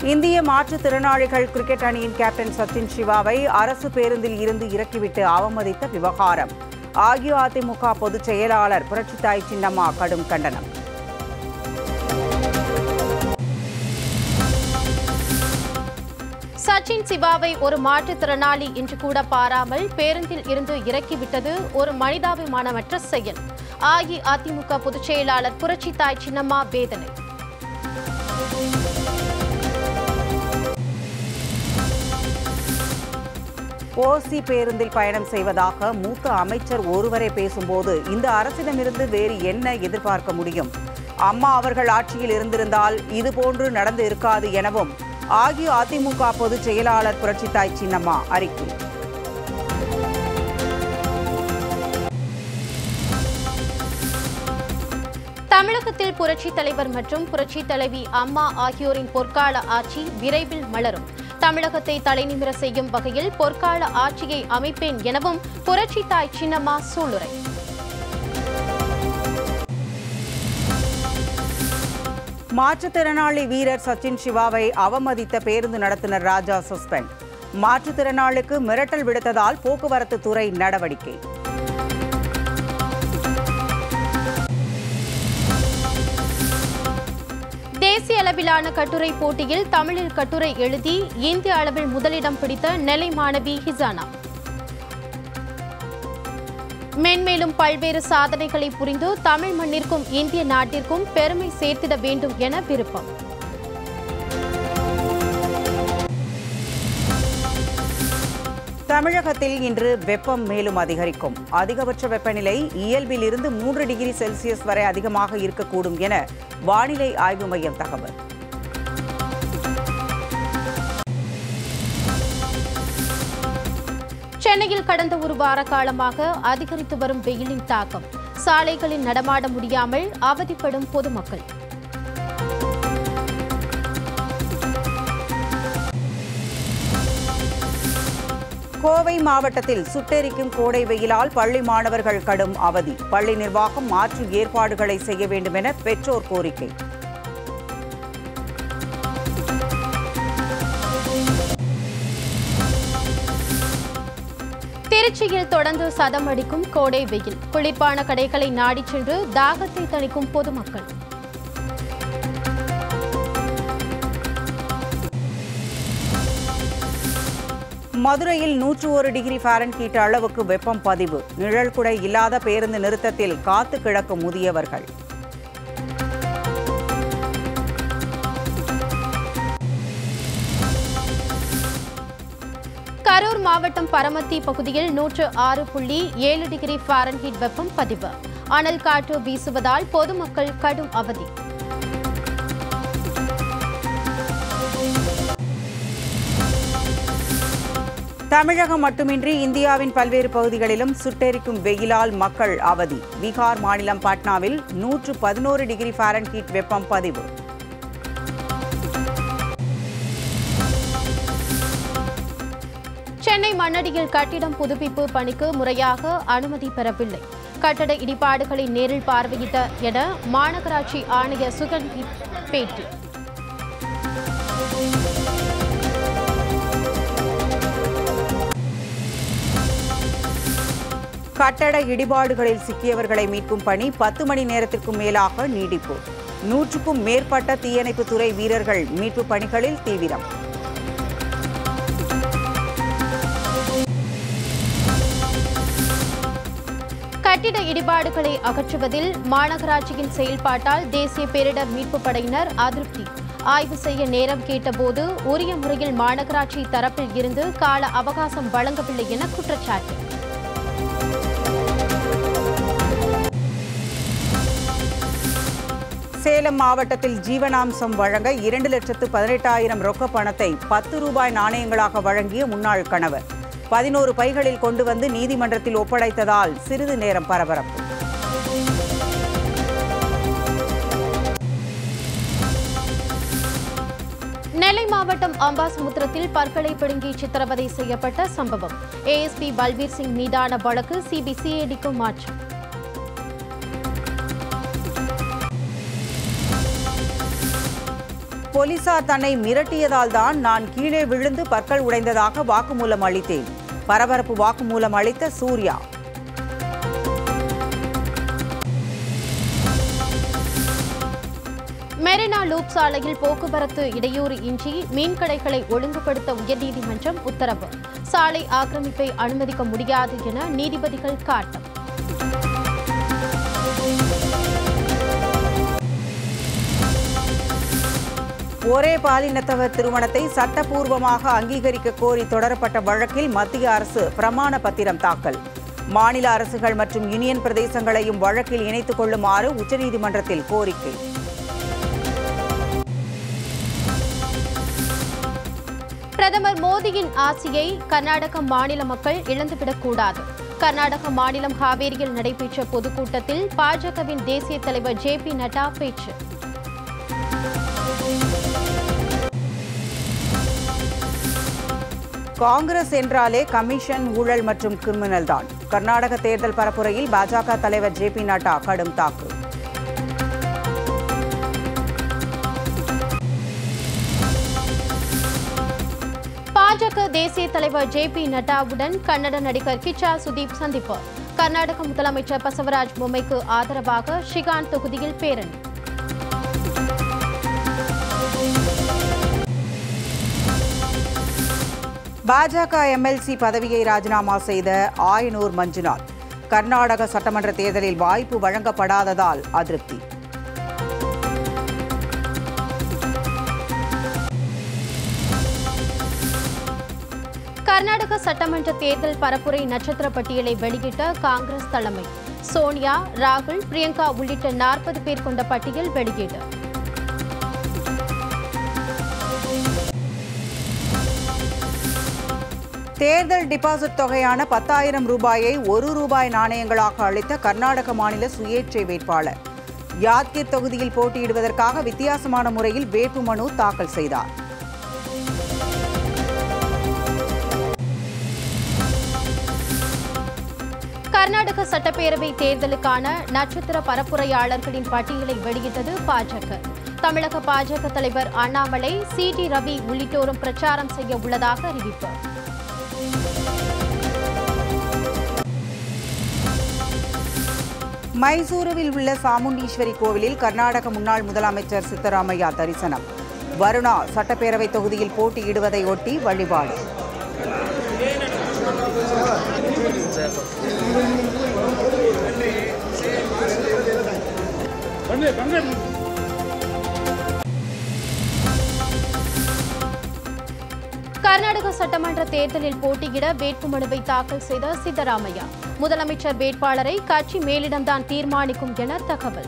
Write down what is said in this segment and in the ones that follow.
இந்திய மாற்றுத்திறனாளிகள் கிரிக்கெட் அணியின் கேப்டன் சச்சின் சிவாவை அரசு பேருந்தில் இருந்து இறக்கிவிட்டு அவமதித்த விவகாரம் அஇஅதிமுக பொதுச் செயலாளர் புரட்சித்தாய் சின்னம்மா கடும் கண்டனம் சச்சின் சிவாவை ஒரு மாற்றுத்திறனாளி என்று கூட பாராமல் பேருந்தில் இருந்து இறக்கிவிட்டது ஒரு மனிதாபிமானமற்ற செயல் அஇஅதிமுக பொதுச் செயலாளர் புரட்சித்தாய் சின்னம்மா வேதனை ஓசி பேருந்தில் பயணம் செய்வதாக மூத்த அமைச்சர் ஒருவரே பேசும்போது இந்த அரசிடமிருந்து வேறு என்ன எதிர்பார்க்க முடியும் அம்மா அவர்கள் ஆட்சியில் இருந்திருந்தால் இதுபோன்று நடந்து இருக்காது எனவும் அஇஅதிமுக பொதுச் செயலாளர் புரட்சித்தாய் சின்னம்மா அறிக்கை தமிழகத்தில் புரட்சித் தலைவர் மற்றும் புரட்சித் தலைவி அம்மா ஆகியோரின் பொற்கால ஆட்சி விரைவில் மலரும் தமிழகத்தை தலைநிமிர செய்யும் வகையில் பொற்கால ஆட்சியை அமைப்பேன் எனவும் புரட்சித்தாய் சின்னம்மா சூளுரை மாற்றுத்திறனாளி வீரர் சச்சின் சிவாவை அவமதித்த பேருந்து நடத்துனர் ராஜா சஸ்பெண்ட் மாற்றுத்திறனாளிக்கு மிரட்டல் விடுத்ததால் போக்குவரத்து துறை நடவடிக்கை தேசிய அளவிலான கட்டுரை போட்டியில் தமிழில் கட்டுரை எழுதி இந்திய அளவில் முதலிடம் பிடித்த நெல்லை மாணவி ஹிசானா மென்மேலும் பல்வேறு சாதனைகளை புரிந்து தமிழ் மண்ணிற்கும் இந்திய நாட்டிற்கும் பெருமை சேர்த்திட வேண்டும் என விருப்பம் தமிழகத்தில் இன்று வெப்பம் மேலும் அதிகரிக்கும் அதிகபட்ச வெப்பநிலை இயல்பில் இருந்து மூன்று டிகிரி செல்சியஸ் வரை அதிகமாக இருக்கக்கூடும் என வானிலை ஆய்வு மையம் தகவல் சென்னையில் கடந்த ஒரு வார காலமாக அதிகரித்து வரும் வெயிலின் தாக்கம் சாலைகளில் நடமாட முடியாமல் அவதிப்படும் பொதுமக்கள் கோவை மாவட்டத்தில் சுட்டெரிக்கும் கோடை வெயிலால் பள்ளி மாணவர்கள் கடும் அவதி பள்ளி நிர்வாகம் மாற்று ஏற்பாடுகளை செய்ய வேண்டும் என பெற்றோர் கோரிக்கை திருச்சியில் தொடர்ந்து சதம் அடிக்கும் கோடை வெயில் குளிர்பான கடைகளை நாடிச் சென்று தாகத்தை தணிக்கும் பொதுமக்கள் மதுரையில் நூற்று ஒரு டிகிரி ஃபாரன்ஹீட் அளவுக்கு வெப்பம் பதிவு நிழல் குடை இல்லாத பேருந்து நிறுத்தத்தில் காத்து கிடக்கும் முதியவர்கள் கரூர் மாவட்டம் பரமத்தி பகுதியில் நூற்று ஆறு புள்ளி ஏழு டிகிரி ஃபாரன்ஹீட் வெப்பம் பதிவு அனல் காற்று வீசுவதால் பொதுமக்கள் கடும் அவதி தமிழகம் மட்டுமின்றி இந்தியாவின் பல்வேறு பகுதிகளிலும் சுட்டெரிக்கும் வெயிலால் மக்கள் அவதி பீகார் மாநிலம் பாட்னாவில் நூற்று பதினோரு டிகிரி ஃபாரன்ஹீட் வெப்பம் பதிவு சென்னை மண்ணடியில் கட்டிடம் புதுப்பிப்பு பணிக்கு முறையாக அனுமதி பெறவில்லை கட்டட இடிபாடுகளை நேரில் பார்வையிட்ட என மாநகராட்சி ஆணையர் சுகந்தி பேட்டி கட்டட இடிபாடுகளில் சிக்கியவர்களை மீட்கும் பணி பத்து மணி நேரத்திற்கும் மேலாக நீடிப்பு நூற்றுக்கும் மேற்பட்ட தீயணைப்புத் துறை வீரர்கள் மீட்புப் பணிகளில் தீவிரம் கட்டிட இடிபாடுகளை அகற்றுவதில் மாநகராட்சியின் செயல்பாட்டால் தேசிய பேரிடர் மீட்புப் படையினர் அதிருப்தி ஆய்வு செய்ய நேரம் கேட்டபோது உரிய முறையில் மாநகராட்சி தரப்பில் இருந்து கால அவகாசம் வழங்கவில்லை என குற்றச்சாட்டு சேலம் மாவட்டத்தில் ஜீவனாம்சம் வழங்க இரண்டு லட்சத்து பதினெட்டாயிரம் ரொக்க பணத்தை பத்து ரூபாய் நாணயங்களாக வழங்கிய முன்னாள் கணவர் பதினோரு பைகளில் கொண்டு வந்து நீதிமன்றத்தில் ஒப்படைத்ததால் சிறிது நேரம் பரபரப்பு நெல்லை மாவட்டம் அம்பாசமுத்திரத்தில் பற்களை பிடுங்கி சித்திரவதை செய்யப்பட்ட சம்பவம் ஏஎஸ்பி பல்பீர் சிங் மீதான வழக்கு சிபிசிஐடிக்கு மாற்றம் போலீசார் தன்னை மிரட்டியதால் தான் நான் கீழே விழுந்து பற்கள் உடைந்ததாக வாக்குமூலம் அளித்தேன் பரபரப்பு வாக்குமூலம் அளித்த சூர்யா மெரினா லூப் சாலையில் போக்குவரத்து இடையூறு இன்றி மீன் கடைகளை ஒழுங்குபடுத்த உயர்நீதிமன்றம் உத்தரவு சாலை ஆக்கிரமிப்பை அனுமதிக்க முடியாது என நீதிபதிகள் காட்டம் ஒரே பாலினத்தவர் திருமணத்தை சட்டப்பூர்வமாக அங்கீகரிக்க கோரி தொடரப்பட்ட வழக்கில் மத்திய அரசு பிரமாண பத்திரம் தாக்கல் மாநில அரசுகள் மற்றும் யூனியன் பிரதேசங்களையும் வழக்கில் இணைத்துக் கொள்ளுமாறு உச்சநீதிமன்றத்தில் கோரிக்கை பிரதமர் மோடியின் ஆசியை கர்நாடக மாநில மக்கள் இழந்துவிடக்கூடாது கர்நாடக மாநிலம் ஹாவேரியில் நடைபெற்ற பொதுக்கூட்டத்தில் பாஜகவின் தேசிய தலைவர் ஜே பி நட்டா பேச்சு காங்கிரஸ் என்றாலே கமிஷன் ஊழல் மற்றும் கிரிமினல் தான் கர்நாடக தேர்தல் பரப்புரையில் பாஜக தலைவர் ஜே பி நட்டா கடும் தாக்கு பாஜக தேசிய தலைவர் ஜே பி நட்டாவுடன் கன்னட நடிகர் கிச்சா சுதீப் சந்திப்பு கர்நாடக முதலமைச்சர் பசவராஜ் பொம்மைக்கு ஆதரவாக ஷிகான் தொகுதியில் பேரணி பாஜக எம்எல்சி பதவியை ராஜினாமா செய்த ஆயனூர் மஞ்சுநாத் கர்நாடக சட்டமன்ற தேர்தலில் வாய்ப்பு வழங்கப்படாததால் அதிருப்தி கர்நாடக சட்டமன்ற தேர்தல் பரப்புரை நட்சத்திர பட்டியலை வெளியிட்ட காங்கிரஸ் தலைமை சோனியா ராகுல் பிரியங்கா உள்ளிட்ட நாற்பது பேர் கொண்ட பட்டியல் வெளியீடு தேர்தல் டிபாசிட் தொகையான பத்தாயிரம் ரூபாயை ஒரு ரூபாய் நாணயங்களாக அளித்த கர்நாடக மாநில சுயேட்சை வேட்பாளர் யாத்கீர் தொகுதியில் போட்டியிடுவதற்காக வித்தியாசமான முறையில் வேட்புமனு தாக்கல் செய்தார் கர்நாடக சட்டப்பேரவை தேர்தலுக்கான நட்சத்திர பரப்புரையாளர்களின் பட்டியலை வெளியிட்டது பாஜக தமிழக பாஜக தலைவர் அண்ணாமலை சி டி ரவி உள்ளிட்டோரும் பிரச்சாரம் செய்ய உள்ளதாக அறிவிப்பு மைசூருவில் உள்ள சாமுண்டீஸ்வரி கோவிலில் கர்நாடக முன்னாள் முதலமைச்சர் சித்தராமையா தரிசனம் வருணா சட்டப்பேரவை தொகுதியில் போட்டியிடுவதை ஒட்டி வழிபாடு கர்நாடக சட்டமன்ற தேர்தலில் போட்டியிட வேட்புமனுவை தாக்கல் செய்த சித்தராமையா முதலமைச்சர் வேட்பாளரை கட்சி மேலிடம்தான் தீர்மானிக்கும் என தகவல்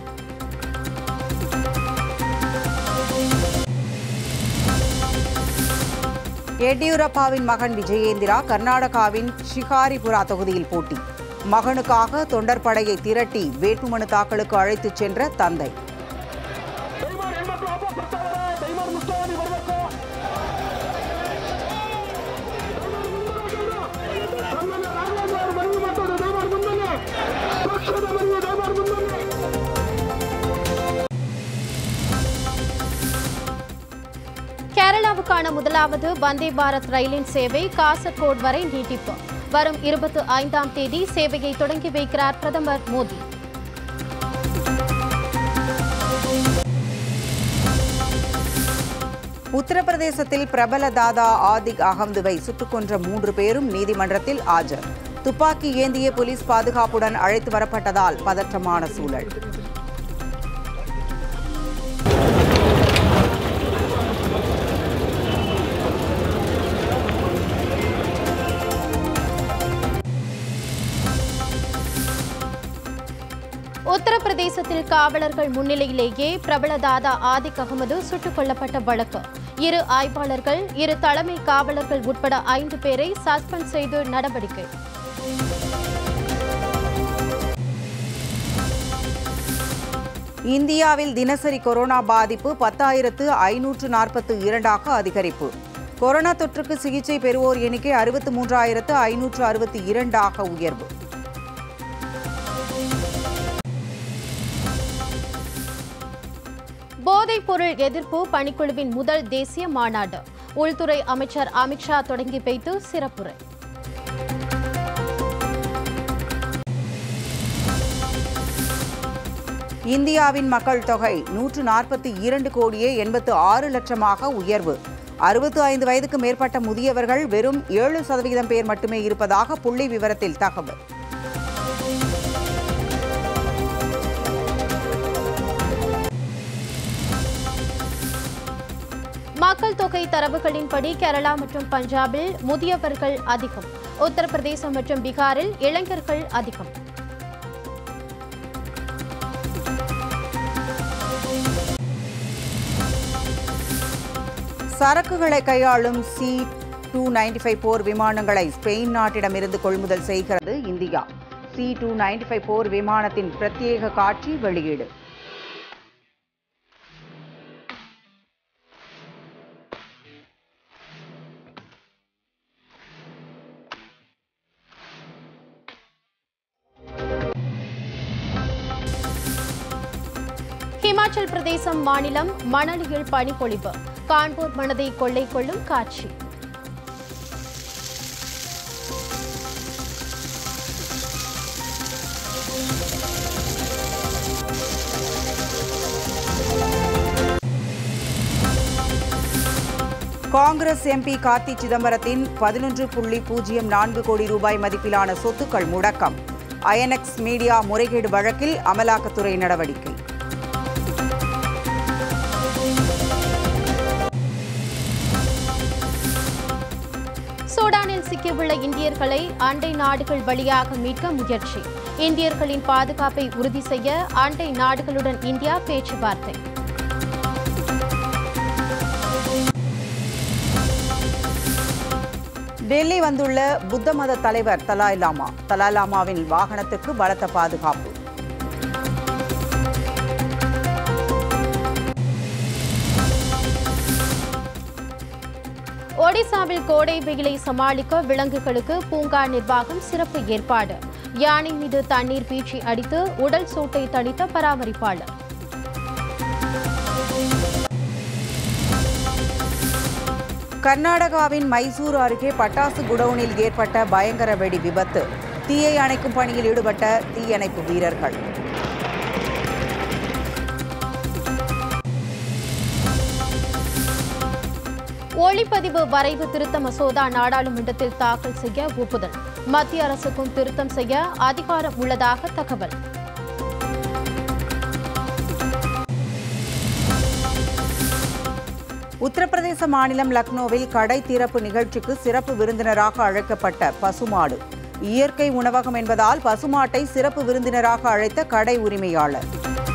எடியூரப்பாவின் மகன் விஜயேந்திரா கர்நாடகாவின் ஷிகாரிபுரா தொகுதியில் போட்டி மகனுக்காக தொண்டர் படையை திரட்டி வேட்புமனு தாக்கலுக்கு அழைத்துச் சென்ற தந்தை ದಯಮಾಡಿ ಹೆಣ್ಮಕ್ಳು ವಾಪಸ್ ಬರ್ತಾವ್ರೆ ದಯಮಾಡಿ ಮುಖ್ಯವಾಗಿ ಬರಬೇಕು ನಮ್ಮನ್ನ ರಾಘವೇಂದ್ರ ಅವರು ಮನವಿ ಮಾಡ್ತಾರೆ ದಯಮಾಡಿ ಮುಂದೆ ಪಕ್ಷದ ಮನವಿ ದಯಮಾಡಿ ಮುಂದೆ கேரளாவுக்கான முதலாவது வந்தே பாரத் ரயிலின் சேவை காசர்கோடு வரை நீட்டிப்பு வரும் இருபத்தி ஐந்தாம் தேதி சேவையை தொடங்கி வைக்கிறார் பிரதமர் மோடி உத்தரப்பிரதேசத்தில் பிரபல தாதா ஆதிக் அகம்துவை சுட்டுக் கொன்ற மூன்று பேரும் நீதிமன்றத்தில் ஆஜர் துப்பாக்கி ஏந்திய போலீஸ் பாதுகாப்புடன் அழைத்து வரப்பட்டதால் பதற்றமான சூழல் உத்தரப்பிரதேசத்தில் காவலர்கள் முன்னிலையிலேயே பிரபல தாதா ஆதிக் அகமது சுட்டுக் கொல்லப்பட்ட வழக்கு இரு ஆய்வாளர்கள் இரு தலைமை காவலர்கள் உட்பட ஐந்து பேரை சஸ்பெண்ட் செய்து நடவடிக்கை இந்தியாவில் தினசரி கொரோனா பாதிப்பு பத்தாயிரத்து ஐநூற்று நாற்பத்து இரண்டாக அதிகரிப்பு கொரோனா தொற்றுக்கு சிகிச்சை பெறுவோர் எண்ணிக்கை அறுபத்து மூன்றாயிரத்து ஐநூற்று அறுபத்தி இரண்டாக உயர்வு போதைப் பொருள் எதிர்ப்பு பணிக்குழுவின் முதல் தேசிய மாநாடு உள்துறை அமைச்சர் அமித்ஷா தொடங்கி வைத்து சிறப்புரை இந்தியாவின் மக்கள் தொகை நூற்று நாற்பத்தி இரண்டு கோடியே எண்பத்து ஆறு லட்சமாக உயர்வு அறுபத்து ஐந்து வயதுக்கு மேற்பட்ட முதியவர்கள் வெறும் ஏழு சதவிகிதம் பேர் மட்டுமே இருப்பதாக புள்ளி விவரத்தில் தகவல் மக்கள் தொகை தரவுகளின்படி கேரளா மற்றும் பஞ்சாபில் முதியவர்கள் அதிகம் உத்தரப்பிரதேசம் மற்றும் பீகாரில் இளைஞர்கள் அதிகம் சரக்குகளை கையாளும் சி டூ நைன்டி ஃபைவ் போர் விமானங்களை ஸ்பெயின் நாட்டிடமிருந்து கொள்முதல் செய்கிறது India C two ninety five போர் விமானத்தின் பிரத்யேக காட்சி வெளியீடு ஹிமாச்சல் பிரதேசம் மாநிலம் மணலியில் பனிப்பொழிவு கான்பூர் மனதை கொள்ளை கொள்ளும் காட்சி காங்கிரஸ் எம்பி கார்த்தி சிதம்பரத்தின் பதினொன்று புள்ளி பூஜ்ஜியம் நான்கு கோடி ரூபாய் மதிப்பிலான சொத்துக்கள் முடக்கம் ஐஎன்எக்ஸ் மீடியா முறைகேடு வழக்கில் அமலாக்கத்துறை நடவடிக்கை சூடானில் சிக்கியுள்ள இந்தியர்களை அண்டை நாடுகள் வழியாக மீட்க முயற்சி இந்தியர்களின் பாதுகாப்பை உறுதி செய்ய அண்டை நாடுகளுடன் இந்தியா பேச்சுவார்த்தை டெல்லி வந்துள்ள புத்த மத தலைவர் தலாய் லாமா தலாய் லாமாவின் வாகனத்துக்கு பலத்த பாதுகாப்பு ஒடிசாவில் கோடை வெயிலை சமாளிக்க விலங்குகளுக்கு பூங்கா நிர்வாகம் சிறப்பு ஏற்பாடு யானை மீது தண்ணீர் பீச்சி அடித்து உடல் சூட்டை தணித்த பராமரிப்பாளர் கர்நாடகாவின் மைசூர் அருகே பட்டாசு குடவுனில் ஏற்பட்ட பயங்கர வெடி விபத்து தீயை அணைக்கும் பணியில் ஈடுபட்ட தீயணைப்பு வீரர்கள் ஒளிப்பதிவு வரைவு திருத்த மசோதா நாடாளுமன்றத்தில் தாக்கல் செய்ய ஒப்புதல் மத்திய அரசுக்கும் திருத்தம் செய்ய அதிகாரம் உள்ளதாக தகவல் உத்தரப்பிரதேச மாநிலம் லக்னோவில் கடை திறப்பு நிகழ்ச்சிக்கு சிறப்பு விருந்தினராக அழைக்கப்பட்ட பசுமாடு இயற்கை உணவகம் என்பதால் பசுமாட்டை சிறப்பு விருந்தினராக அழைத்த கடை உரிமையாளர்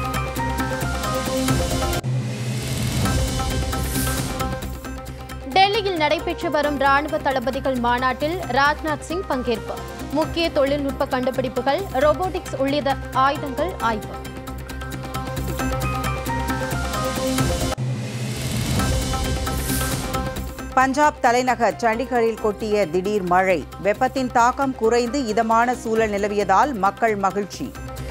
டெல்லியில் நடைபெற்று வரும் ராணுவ தளபதிகள் மாநாட்டில் ராஜ்நாத் சிங் பங்கேற்பு முக்கிய தொழில்நுட்ப கண்டுபிடிப்புகள் ரோபோட்டிக்ஸ் உள்ளிட்ட ஆயுதங்கள் ஆய்வு பஞ்சாப் தலைநகர் சண்டிகரில் கொட்டிய திடீர் மழை வெப்பத்தின் தாக்கம் குறைந்து இதமான சூழல் நிலவியதால் மக்கள் மகிழ்ச்சி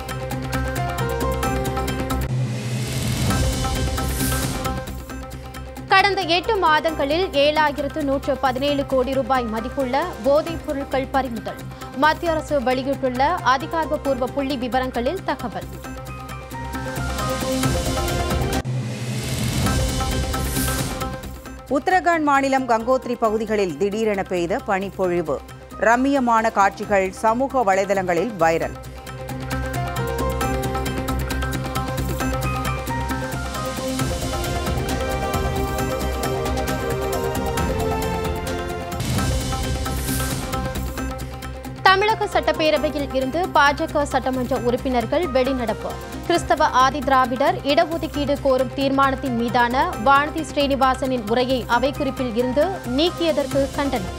கடந்த எட்டு மாதங்களில் ஏழாயிரத்து நூற்று பதினேழு கோடி ரூபாய் மதிப்புள்ள போதைப் பொருட்கள் பறிமுதல் மத்திய அரசு வெளியிட்டுள்ள அதிகாரப்பூர்வ புள்ளி விவரங்களில் தகவல் உத்தரகாண்ட் மாநிலம் கங்கோத்ரி பகுதிகளில் திடீரென பெய்த பனிப்பொழிவு ரம்மியமான காட்சிகள் சமூக வலைதளங்களில் வைரல் தமிழக சட்டப்பேரவையில் இருந்து பாஜக சட்டமன்ற உறுப்பினர்கள் வெளிநடப்பு கிறிஸ்தவ ஆதி திராவிடர் இடஒதுக்கீடு கோரும் தீர்மானத்தின் மீதான வானதி ஸ்ரீனிவாசனின் உரையை அவை குறிப்பில் இருந்து நீக்கியதற்கு கண்டனம்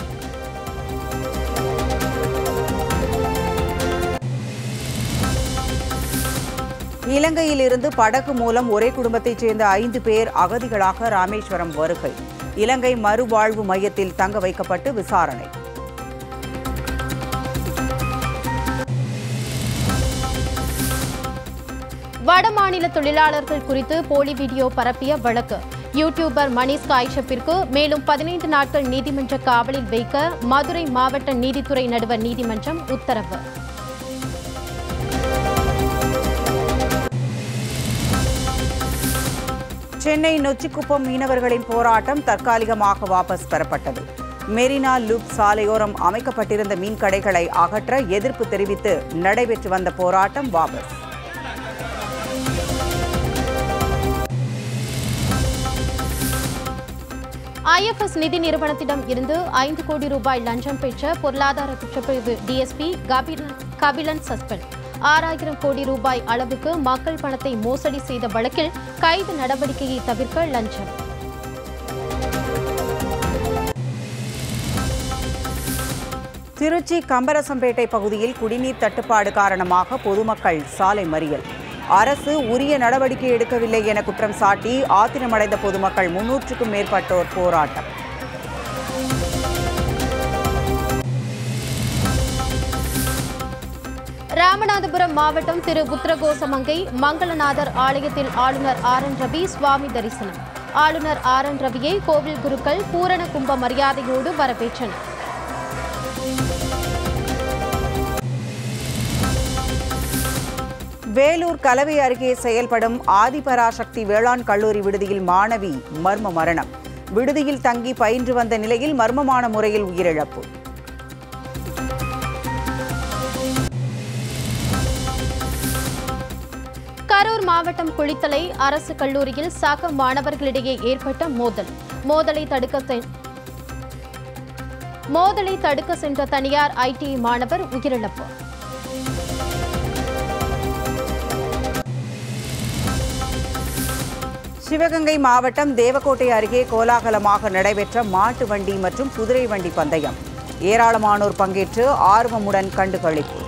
இலங்கையிலிருந்து படகு மூலம் ஒரே குடும்பத்தைச் சேர்ந்த ஐந்து பேர் அகதிகளாக ராமேஸ்வரம் வருகை இலங்கை மறுவாழ்வு மையத்தில் தங்க வைக்கப்பட்டு விசாரணை வடமாநில தொழிலாளர்கள் குறித்து போலி வீடியோ பரப்பிய வழக்கு யூடியூபர் மணிஷ் காய்ஷப்பிற்கு மேலும் பதினைந்து நாட்கள் நீதிமன்ற காவலில் வைக்க மதுரை மாவட்ட நீதித்துறை நடுவர் நீதிமன்றம் உத்தரவு சென்னை நொச்சிக்குப்பம் மீனவர்களின் போராட்டம் தற்காலிகமாக வாபஸ் பெறப்பட்டது மெரினா லூப் சாலையோரம் அமைக்கப்பட்டிருந்த மீன் கடைகளை அகற்ற எதிர்ப்பு தெரிவித்து நடைபெற்று வந்த போராட்டம் வாபஸ் ஐஎஃப்எஸ் நிதி நிறுவனத்திடம் இருந்து ஐந்து கோடி ரூபாய் லஞ்சம் பெற்ற பொருளாதார குற்றப்பிரிவு டிஎஸ்பி கபிலன் கபிலன் சஸ்பெண்ட் ஆறாயிரம் கோடி ரூபாய் அளவுக்கு மக்கள் பணத்தை மோசடி செய்த வழக்கில் கைது நடவடிக்கையை தவிர்க்க லஞ்சம் திருச்சி கம்பரசம்பேட்டை பகுதியில் குடிநீர் தட்டுப்பாடு காரணமாக பொதுமக்கள் சாலை மறியல் அரசு உரிய நடவடிக்கை எடுக்கவில்லை என குற்றம் சாட்டி ஆத்திரமடைந்த பொதுமக்கள் முன்னூற்றுக்கும் மேற்பட்டோர் போராட்டம் ராமநாதபுரம் மாவட்டம் திரு உத்தரகோசமங்கை மங்களநாதர் ஆலயத்தில் ஆளுநர் ஆர் என் ரவி சுவாமி தரிசனம் ஆளுநர் ஆர் என் ரவியை கோவில் குருக்கள் பூரண கும்ப மரியாதையோடு வரவேற்றனர் வேலூர் கலவை அருகே செயல்படும் ஆதிபராசக்தி வேளாண் கல்லூரி விடுதியில் மாணவி மர்ம மரணம் விடுதியில் தங்கி பயின்று வந்த நிலையில் மர்மமான முறையில் உயிரிழப்பு கரூர் மாவட்டம் குளித்தலை அரசு கல்லூரியில் சக மாணவர்களிடையே ஏற்பட்ட மோதல் மோதலை தடுக்க செ- மோதலை தடுக்க சென்ற தனியார் ஐடிஐ மாணவர் உயிரிழப்பு சிவகங்கை மாவட்டம் தேவக்கோட்டை அருகே கோலாகலமாக நடைபெற்ற மாட்டு வண்டி மற்றும் குதிரை வண்டி பந்தயம் ஏராளமானோர் பங்கேற்று ஆர்வமுடன் கண்டுகளிப்பு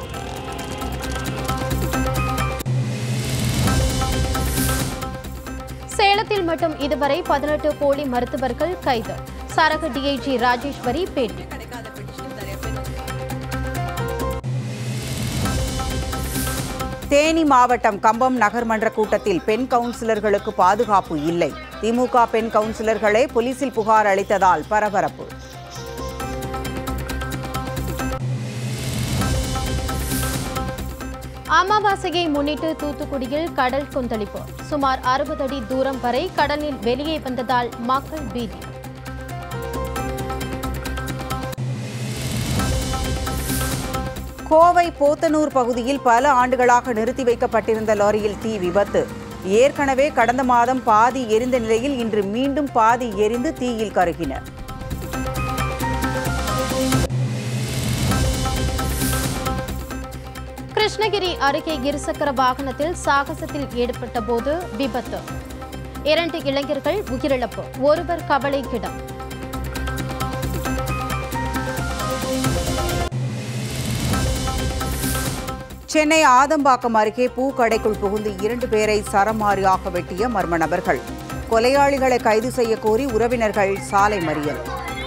சேலத்தில் மட்டும் இதுவரை பதினெட்டு போலி மருத்துவர்கள் கைது சரக டிஐஜி ராஜேஸ்வரி பேட்டி தேனி மாவட்டம் கம்பம் நகர்மன்ற கூட்டத்தில் பெண் கவுன்சிலர்களுக்கு பாதுகாப்பு இல்லை திமுக பெண் கவுன்சிலர்களே போலீசில் புகார் அளித்ததால் பரபரப்பு அமாவாசையை முன்னிட்டு தூத்துக்குடியில் கடல் கொந்தளிப்பு சுமார் அறுபது அடி தூரம் வரை கடலில் வெளியே வந்ததால் மக்கள் பீதி கோவை போத்தனூர் பகுதியில் பல ஆண்டுகளாக நிறுத்தி வைக்கப்பட்டிருந்த லாரியில் தீ விபத்து ஏற்கனவே கடந்த மாதம் பாதி எரிந்த நிலையில் இன்று மீண்டும் பாதி எரிந்து தீயில் கருகின கிருஷ்ணகிரி அருகே இருசக்கர வாகனத்தில் சாகசத்தில் ஈடுபட்ட போது விபத்து இரண்டு இளைஞர்கள் உயிரிழப்பு ஒருவர் கவலைக்கிடம் சென்னை ஆதம்பாக்கம் அருகே பூக்கடைக்குள் புகுந்து இரண்டு பேரை சரமாரியாக வெட்டிய மர்ம நபர்கள் கொலையாளிகளை கைது செய்ய கோரி உறவினர்கள் சாலை மறியல்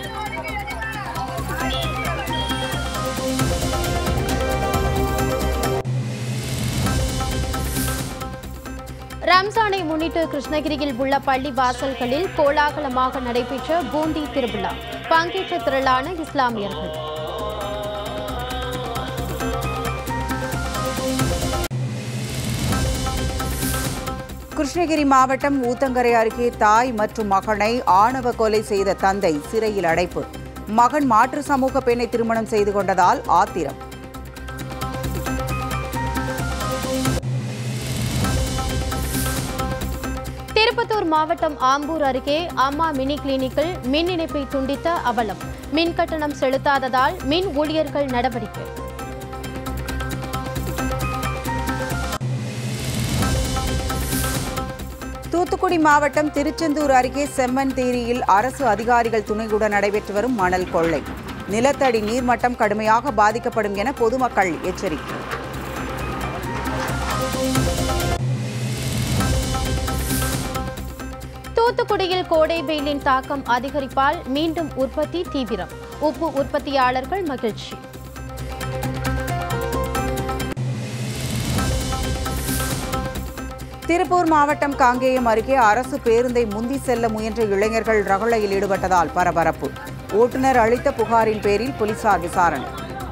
ரம்ஜானை முன்னிட்டு கிருஷ்ணகிரியில் உள்ள பள்ளி வாசல்களில் கோலாகலமாக நடைபெற்ற பூந்தி திருவிழா பங்கேற்ற திரளான இஸ்லாமியர்கள் கிருஷ்ணகிரி மாவட்டம் ஊத்தங்கரை அருகே தாய் மற்றும் மகனை ஆணவ கொலை செய்த தந்தை சிறையில் அடைப்பு மகன் மாற்று சமூக பெண்ணை திருமணம் செய்து கொண்டதால் ஆத்திரம் திருப்பத்தூர் மாவட்டம் ஆம்பூர் அருகே அம்மா மினி கிளினிக்கில் மின் இணைப்பை துண்டித்த அவலம் மின் கட்டணம் செலுத்தாததால் மின் ஊழியர்கள் நடவடிக்கை தூத்துக்குடி மாவட்டம் திருச்செந்தூர் அருகே செம்மன்தேரியில் அரசு அதிகாரிகள் துணையுடன் நடைபெற்று வரும் மணல் கொள்ளை நிலத்தடி நீர்மட்டம் கடுமையாக பாதிக்கப்படும் என பொதுமக்கள் எச்சரிக்கை தூத்துக்குடியில் கோடை வெயிலின் தாக்கம் அதிகரிப்பால் மீண்டும் உற்பத்தி தீவிரம் உப்பு உற்பத்தியாளர்கள் மகிழ்ச்சி திருப்பூர் மாவட்டம் காங்கேயம் அருகே அரசு பேருந்தை முந்தி செல்ல முயன்ற இளைஞர்கள் ரகளையில் ஈடுபட்டதால் பரபரப்பு ஓட்டுநர் அளித்த புகாரின் பேரில் போலீசார் விசாரணை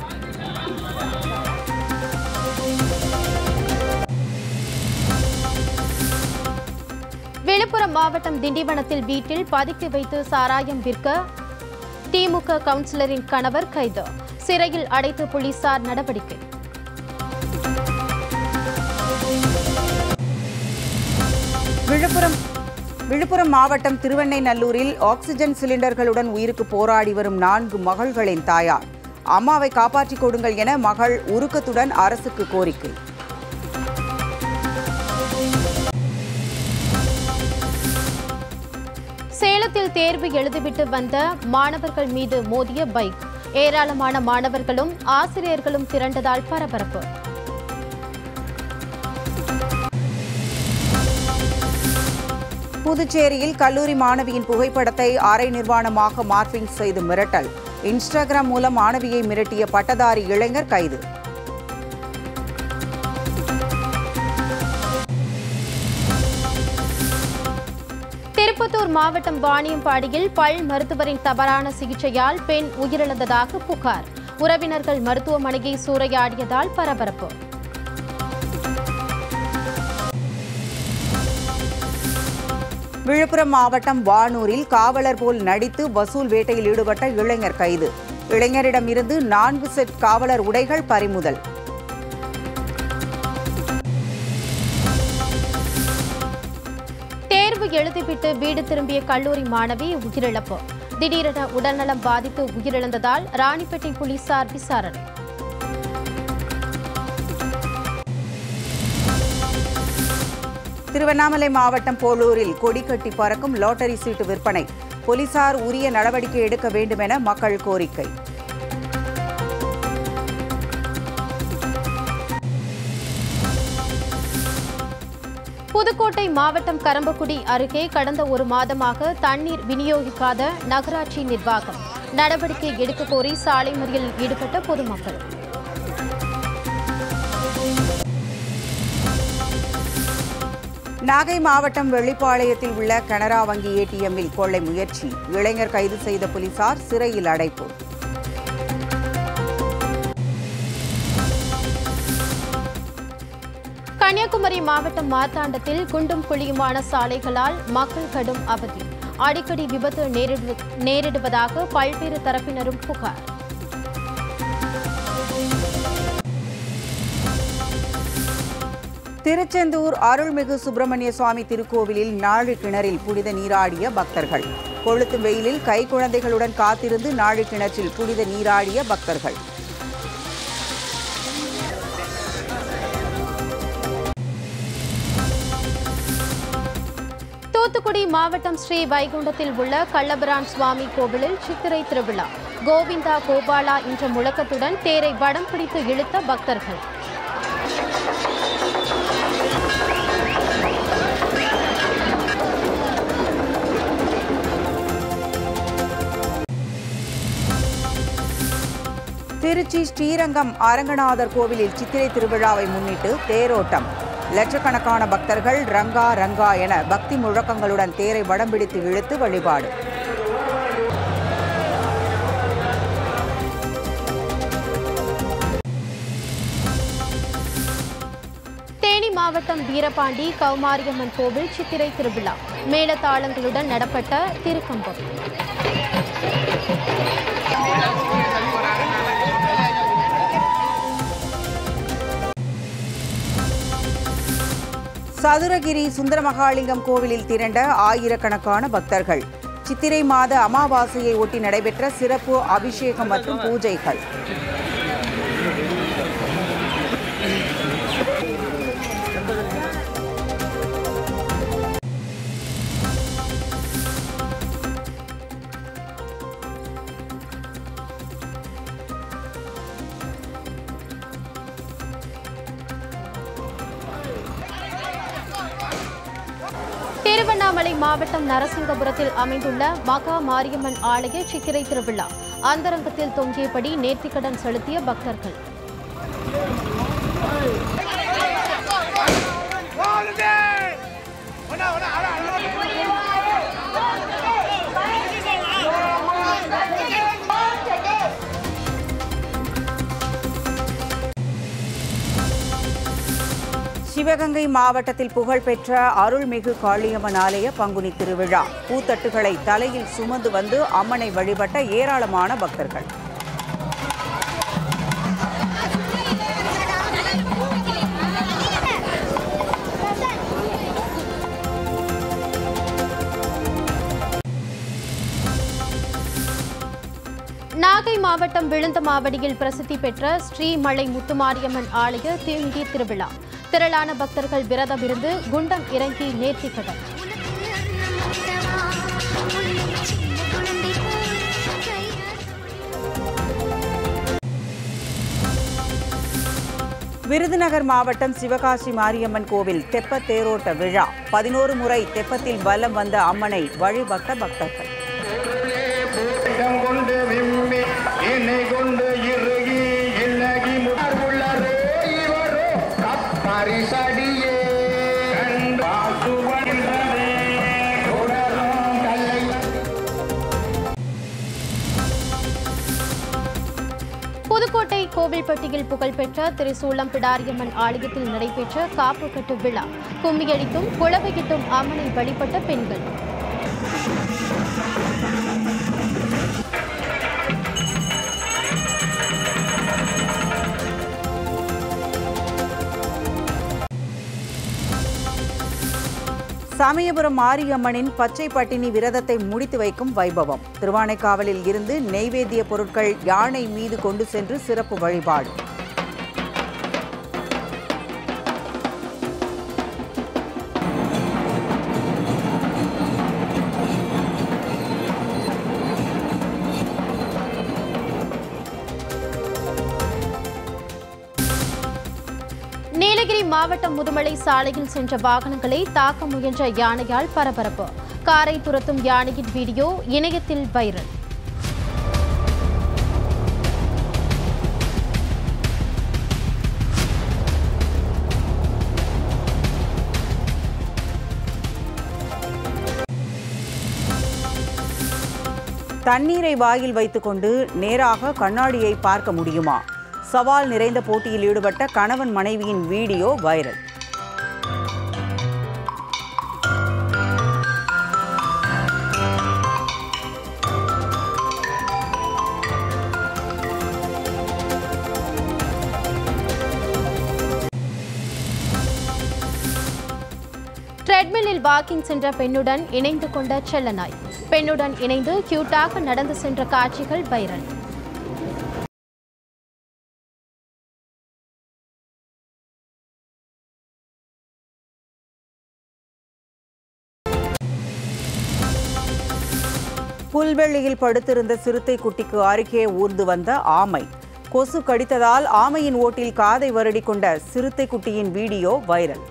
விழுப்புரம் மாவட்டம் திண்டிவனத்தில் வீட்டில் பதுக்கி வைத்து சாராயம் விற்க திமுக கவுன்சிலரின் கணவர் கைது சிறையில் அடைத்து போலீசார் நடவடிக்கை விழுப்புரம் விழுப்புரம் மாவட்டம் திருவெண்ணைநல்லூரில் ஆக்சிஜன் சிலிண்டர்களுடன் உயிருக்கு போராடி வரும் நான்கு மகள்களின் தாயார் அம்மாவை காப்பாற்றிக் கொடுங்கள் என மகள் உருக்கத்துடன் அரசுக்கு கோரிக்கை சேலத்தில் தேர்வு எழுதிவிட்டு வந்த மாணவர்கள் மீது மோதிய பைக் ஏராளமான மாணவர்களும் ஆசிரியர்களும் திரண்டதால் பரபரப்பு புதுச்சேரியில் கல்லூரி மாணவியின் புகைப்படத்தை அரை நிர்வாணமாக மார்பிங் செய்து மிரட்டல் இன்ஸ்டாகிராம் மூலம் மாணவியை மிரட்டிய பட்டதாரி இளைஞர் கைது திருப்பத்தூர் மாவட்டம் வாணியம்பாடியில் பல் மருத்துவரின் தவறான சிகிச்சையால் பெண் உயிரிழந்ததாக புகார் உறவினர்கள் மருத்துவமனையை சூறையாடியதால் பரபரப்பு விழுப்புரம் மாவட்டம் வானூரில் காவலர் போல் நடித்து வசூல் வேட்டையில் ஈடுபட்ட இளைஞர் கைது இளைஞரிடமிருந்து நான்கு செட் காவலர் உடைகள் பறிமுதல் தேர்வு எழுதிவிட்டு வீடு திரும்பிய கல்லூரி மாணவி உயிரிழப்பு திடீரென உடல்நலம் பாதித்து உயிரிழந்ததால் ராணிப்பேட்டை போலீசார் விசாரணை திருவண்ணாமலை மாவட்டம் போலூரில் கொடி கட்டி பறக்கும் லாட்டரி சீட்டு விற்பனை போலீசார் உரிய நடவடிக்கை எடுக்க வேண்டும் என மக்கள் கோரிக்கை புதுக்கோட்டை மாவட்டம் கரம்பக்குடி அருகே கடந்த ஒரு மாதமாக தண்ணீர் விநியோகிக்காத நகராட்சி நிர்வாகம் நடவடிக்கை எடுக்க கோரி சாலை மறியலில் ஈடுபட்ட பொதுமக்கள் நாகை மாவட்டம் வெள்ளிப்பாளையத்தில் உள்ள கனரா வங்கி ஏடிஎம்மில் கொள்ளை முயற்சி இளைஞர் கைது செய்த போலீசார் சிறையில் அடைப்பு கன்னியாகுமரி மாவட்டம் மார்த்தாண்டத்தில் குண்டும் குழியுமான சாலைகளால் மக்கள் கடும் அவதி அடிக்கடி விபத்து நேரிடு நேரிடுவதாக பல்வேறு தரப்பினரும் புகார் திருச்செந்தூர் அருள்மிகு சுப்பிரமணிய சுவாமி திருக்கோவிலில் நாழி கிணறில் புனித நீராடிய பக்தர்கள் கொளுத்து வெயிலில் கை குழந்தைகளுடன் காத்திருந்து நாழி கிணற்றில் புனித நீராடிய பக்தர்கள் தூத்துக்குடி மாவட்டம் ஸ்ரீ வைகுண்டத்தில் உள்ள கள்ளபிரான் சுவாமி கோவிலில் சித்திரை திருவிழா கோவிந்தா கோபாலா என்ற முழக்கத்துடன் தேரை வடம் பிடித்து இழுத்த பக்தர்கள் திருச்சி ஸ்ரீரங்கம் அரங்கநாதர் கோவிலில் சித்திரை திருவிழாவை முன்னிட்டு தேரோட்டம் லட்சக்கணக்கான பக்தர்கள் ரங்கா ரங்கா என பக்தி முழக்கங்களுடன் தேரை வடம் பிடித்து இழுத்து வழிபாடு தேனி மாவட்டம் வீரபாண்டி கௌமாரியம்மன் கோவில் சித்திரை திருவிழா மேளதாளங்களுடன் நடப்பட்ட திருக்கம்பம் சதுரகிரி சுந்தரமகாலிங்கம் கோவிலில் திரண்ட ஆயிரக்கணக்கான பக்தர்கள் சித்திரை மாத அமாவாசையை ஒட்டி நடைபெற்ற சிறப்பு அபிஷேகம் மற்றும் பூஜைகள் திருவண்ணாமலை மாவட்டம் நரசிங்கபுரத்தில் அமைந்துள்ள மகா மாரியம்மன் ஆலய சித்திரை திருவிழா அந்தரங்கத்தில் தொங்கியபடி நேர்த்திக்கடன் செலுத்திய பக்தர்கள் Holiday! சிவகங்கை மாவட்டத்தில் புகழ்பெற்ற அருள்மிகு காளியம்மன் ஆலய பங்குனி திருவிழா பூத்தட்டுகளை தலையில் சுமந்து வந்து அம்மனை வழிபட்ட ஏராளமான பக்தர்கள் நாகை மாவட்டம் விழுந்தமாவடியில் பிரசித்தி பெற்ற ஸ்ரீமலை முத்துமாரியம்மன் ஆலய தீமிதி திருவிழா திரளான பக்தர்கள் விரதமிருந்து குண்டம் இறங்கி நேர்த்திக்கடன் விருதுநகர் மாவட்டம் சிவகாசி மாரியம்மன் கோவில் தெப்ப தேரோட்ட விழா பதினோரு முறை தெப்பத்தில் வலம் வந்த அம்மனை வழிபட்ட பக்தர்கள் இடம் கொண்டு விம்மி என்னை கொண்டு இறுகி இல்லகி முடர்வுள்ளரே இவரோ கப்பரிசடியே கண்டு வாசுவன்றதே தொடரும் கல்லை புதுக்கோட்டை கோவில்பட்டியில் புகழ்பெற்ற திரிசூலம் பிடாரியம்மன் ஆலயத்தில் நடைபெற்ற காப்புக்கட்டு விழா கும்மியடித்தும் குளவையிட்டும் அம்மனை வழிபட்ட பெண்கள் சமயபுரம் மாரியம்மனின் பச்சை பட்டினி விரதத்தை முடித்து வைக்கும் வைபவம் திருவானைக்காவலில் இருந்து நெய்வேத்திய பொருட்கள் யானை மீது கொண்டு சென்று சிறப்பு வழிபாடு நீலகிரி மாவட்டம் முதுமலை சாலையில் சென்ற வாகனங்களை தாக்க முயன்ற யானையால் பரபரப்பு காரை துரத்தும் யானையின் வீடியோ இணையத்தில் வைரல் தண்ணீரை வாயில் வைத்துக்கொண்டு நேராக கண்ணாடியை பார்க்க முடியுமா சவால் நிறைந்த போட்டியில் ஈடுபட்ட கணவன் மனைவியின் வீடியோ வைரல் ட்ரெட்மில்லில் வாக்கிங் சென்ற பெண்ணுடன் இணைந்து கொண்ட செல்லநாய் பெண்ணுடன் இணைந்து கியூட்டாக நடந்து சென்ற காட்சிகள் வைரல் புல்வெளியில் படுத்திருந்த சிறுத்தை குட்டிக்கு அருகே ஊர்ந்து வந்த ஆமை கொசு கடித்ததால் ஆமையின் ஓட்டில் காதை வருடிக் கொண்ட சிறுத்தை குட்டியின் வீடியோ வைரல்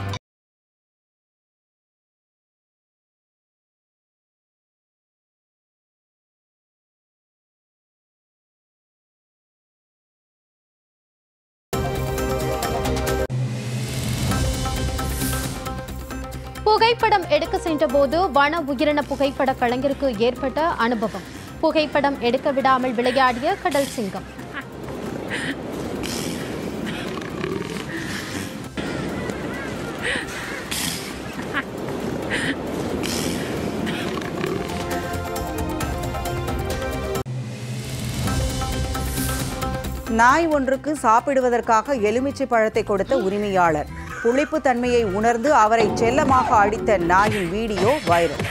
புகைப்படம் எடுக்க சென்றபோது வன உயிரின புகைப்பட கலைஞருக்கு ஏற்பட்ட அனுபவம் புகைப்படம் எடுக்க விடாமல் விளையாடிய கடல் சிங்கம் நாய் ஒன்றுக்கு சாப்பிடுவதற்காக எலுமிச்சை பழத்தை கொடுத்த உரிமையாளர் புளிப்பு தன்மையை உணர்ந்து அவரை செல்லமாக அடித்த நாயின் வீடியோ வைரல்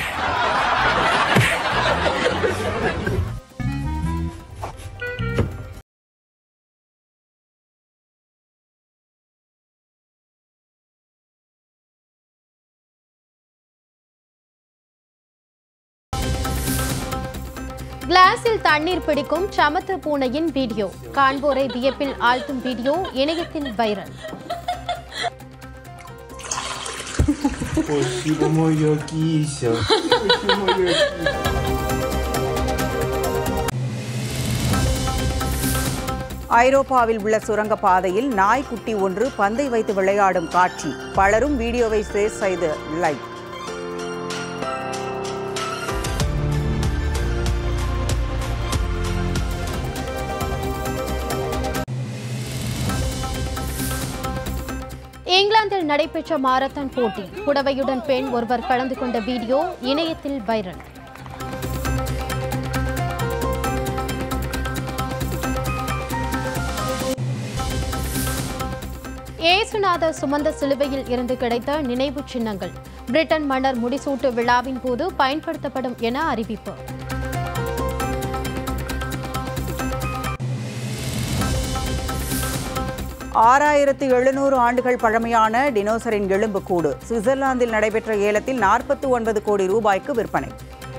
கிளாஸில் தண்ணீர் பிடிக்கும் சமத்து பூனையின் வீடியோ காண்போரை வியப்பில் ஆழ்த்தும் வீடியோ இணையத்தில் வைரல் Спасибо, моя кися. Спасибо, моя кися. ஐரோப்பாவில் உள்ள சுரங்கப்பாதையில் நாய்க்குட்டி ஒன்று பந்தை வைத்து விளையாடும் காட்சி பலரும் வீடியோவை ஷேர் செய்து லைக் இங்கிலாந்து இங்கிலாந்தில் நடைபெற்ற மாரத்தான் போட்டி புடவையுடன் பெண் ஒருவர் கலந்து கொண்ட வீடியோ இணையத்தில் வைரல் ஏசுநாதர் சுமந்த சிலுவையில் இருந்து கிடைத்த நினைவுச் சின்னங்கள் பிரிட்டன் மன்னர் முடிசூட்டு விழாவின் போது பயன்படுத்தப்படும் என அறிவிப்பு ஆறாயிரத்து எழுநூறு ஆண்டுகள் பழமையான டினோசரின் எலும்புக்கூடு சுவிட்சர்லாந்தில் நடைபெற்ற ஏலத்தில் நாற்பத்தி ஒன்பது கோடி ரூபாய்க்கு விற்பனை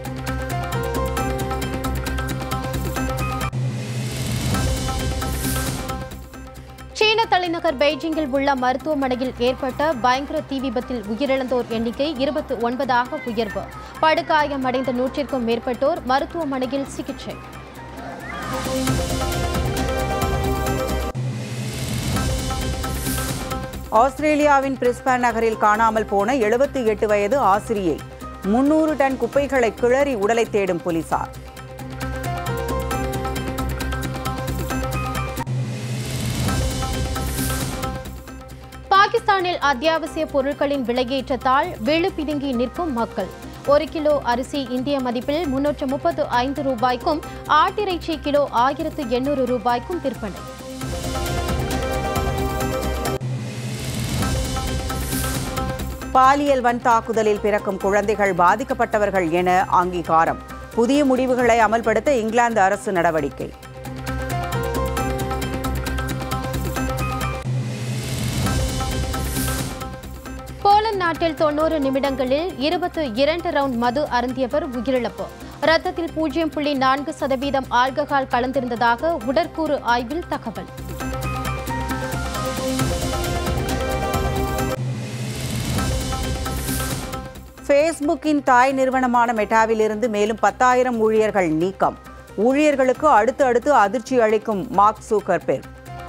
சீன தலைநகர் பெய்ஜிங்கில் உள்ள மருத்துவமனையில் ஏற்பட்ட பயங்கர தீ விபத்தில் உயிரிழந்தோர் எண்ணிக்கை இருபத்தி ஒன்பதாக உயர்வு படுகாயமடைந்த நூற்றிற்கும் மேற்பட்டோர் மருத்துவமனையில் சிகிச்சை ஆஸ்திரேலியாவின் பிரிஸ்பான் நகரில் காணாமல் போன எழுபத்தி எட்டு வயது ஆசிரியை முன்னூறு டன் குப்பைகளை கிளறி உடலை தேடும் போலீசார் பாகிஸ்தானில் அத்தியாவசிய பொருட்களின் விலையேற்றத்தால் வெளு பிதுங்கி நிற்கும் மக்கள் ஒரு கிலோ அரிசி இந்திய மதிப்பில் முன்னூற்று முப்பத்து ஐந்து ரூபாய்க்கும் ஆட்டிறைச்சி கிலோ ஆயிரத்து எண்ணூறு ரூபாய்க்கும் விற்பனை பாலியல் வன் தாக்குதலில் பிறக்கும் குழந்தைகள் பாதிக்கப்பட்டவர்கள் என அங்கீகாரம் புதிய முடிவுகளை அமல்படுத்த இங்கிலாந்து அரசு நடவடிக்கை போலந்து நாட்டில் தொண்ணூறு நிமிடங்களில் இருபத்து இரண்டு ரவுண்ட் மது அருந்தியவர் உயிரிழப்பு ரத்தத்தில் பூஜ்ஜியம் புள்ளி நான்கு சதவீதம் ஆல்கஹால் கலந்திருந்ததாக உடற்கூறு ஆய்வில் தகவல் ஃபேஸ்புக்கின் தாய் நிறுவனமான மெட்டாவிலிருந்து மேலும் பத்தாயிரம் ஊழியர்கள் நீக்கம் ஊழியர்களுக்கு அடுத்து அடுத்து அதிர்ச்சி அளிக்கும் மார்க் சூக்கர்பெர்க்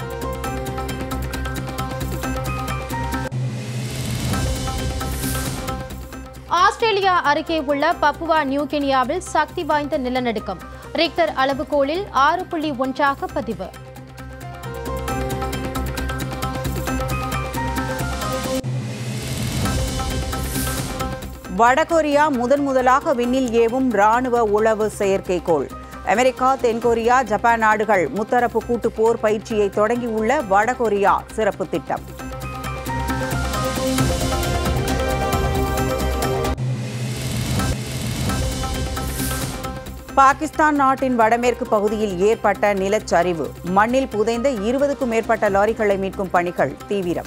ஆஸ்திரேலியா அருகே உள்ள பப்புவா நியூகினியாவில் சக்தி வாய்ந்த நிலநடுக்கம் ரிக்டர் அளவுகோலில் ஆறு புள்ளி ஒன்றாக பதிவு வடகொரியா முதன் முதலாக விண்ணில் ஏவும் ராணுவ உளவு செயற்கைக்கோள் அமெரிக்கா தென்கொரியா ஜப்பான் நாடுகள் முத்தரப்பு கூட்டு போர் பயிற்சியை தொடங்கியுள்ள வடகொரியா சிறப்பு திட்டம் பாகிஸ்தான் நாட்டின் வடமேற்கு பகுதியில் ஏற்பட்ட நிலச்சரிவு மண்ணில் புதைந்த இருபதுக்கும் மேற்பட்ட லாரிகளை மீட்கும் பணிகள் தீவிரம்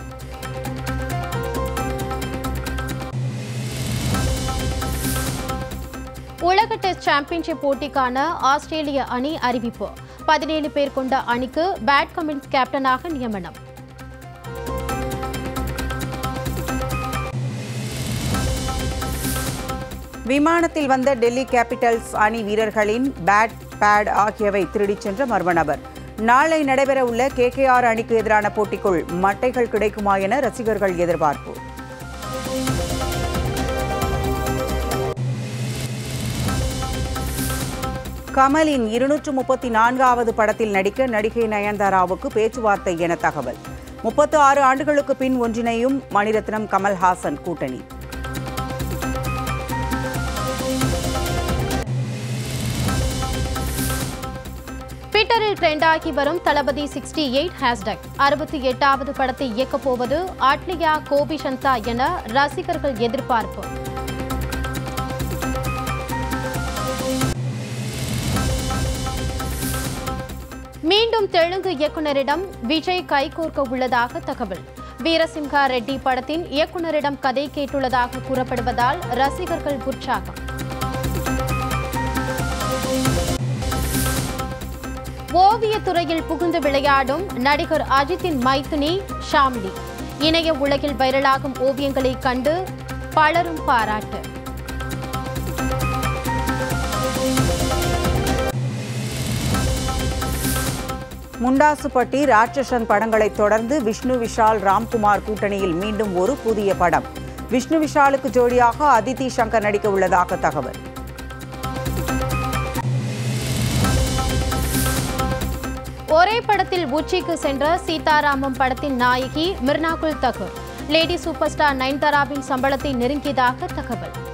உலக டெஸ்ட் சாம்பியன்ஷிப் போட்டிக்கான ஆஸ்திரேலிய அணி அறிவிப்பு பதினேழு பேர் கொண்ட அணிக்கு பேட் கமின்ஸ் கேப்டனாக நியமனம் விமானத்தில் வந்த டெல்லி கேபிட்டல்ஸ் அணி வீரர்களின் பேட் பேட் ஆகியவை திருடிச் சென்ற மர்ம நபர் நாளை நடைபெறவுள்ள கேகேஆர் அணிக்கு எதிரான போட்டிக்குள் மட்டைகள் கிடைக்குமா என ரசிகர்கள் எதிர்பார்ப்பு கமலின் இருநூற்று முப்பத்தி நான்காவது படத்தில் நடிக்க நடிகை நயன்தாராவுக்கு பேச்சுவார்த்தை என தகவல் முப்பத்து ஆறு ஆண்டுகளுக்கு பின் ஒன்றிணையும் மணிரத்னம் கமல்ஹாசன் கூட்டணி ட்விட்டரில் ட்ரெண்டாகி வரும் தளபதி சிக்ஸ்டி எயிட் ஹேஷ்டேக் அறுபத்தி எட்டாவது படத்தை இயக்கப் போவது ஆட்லியா கோபி சந்தா என ரசிகர்கள் எதிர்பார்ப்பு மீண்டும் தெலுங்கு இயக்குனரிடம் விஜய் கைகோர்க்க உள்ளதாக தகவல் வீரசிம்ஹா ரெட்டி படத்தின் இயக்குனரிடம் கதை கேட்டுள்ளதாக கூறப்படுவதால் ரசிகர்கள் உற்சாகம் ஓவியத் துறையில் புகுந்து விளையாடும் நடிகர் அஜித்தின் மைத்துனி ஷாம்லி இணைய உலகில் வைரலாகும் ஓவியங்களை கண்டு பலரும் பாராட்டு முண்டாசுப்பட்டி ராட்சசன் படங்களைத் தொடர்ந்து விஷ்ணு விஷால் ராம்குமார் கூட்டணியில் மீண்டும் ஒரு புதிய படம் விஷ்ணு விஷாலுக்கு ஜோடியாக அதித்தி சங்கர் நடிக்க உள்ளதாக தகவல் ஒரே படத்தில் உச்சிக்கு சென்ற சீதாராமம் படத்தின் நாயகி மிர்னாகுல் தகூர் லேடி சூப்பர் ஸ்டார் நயன்தாராவின் சம்பளத்தை நெருங்கியதாக தகவல்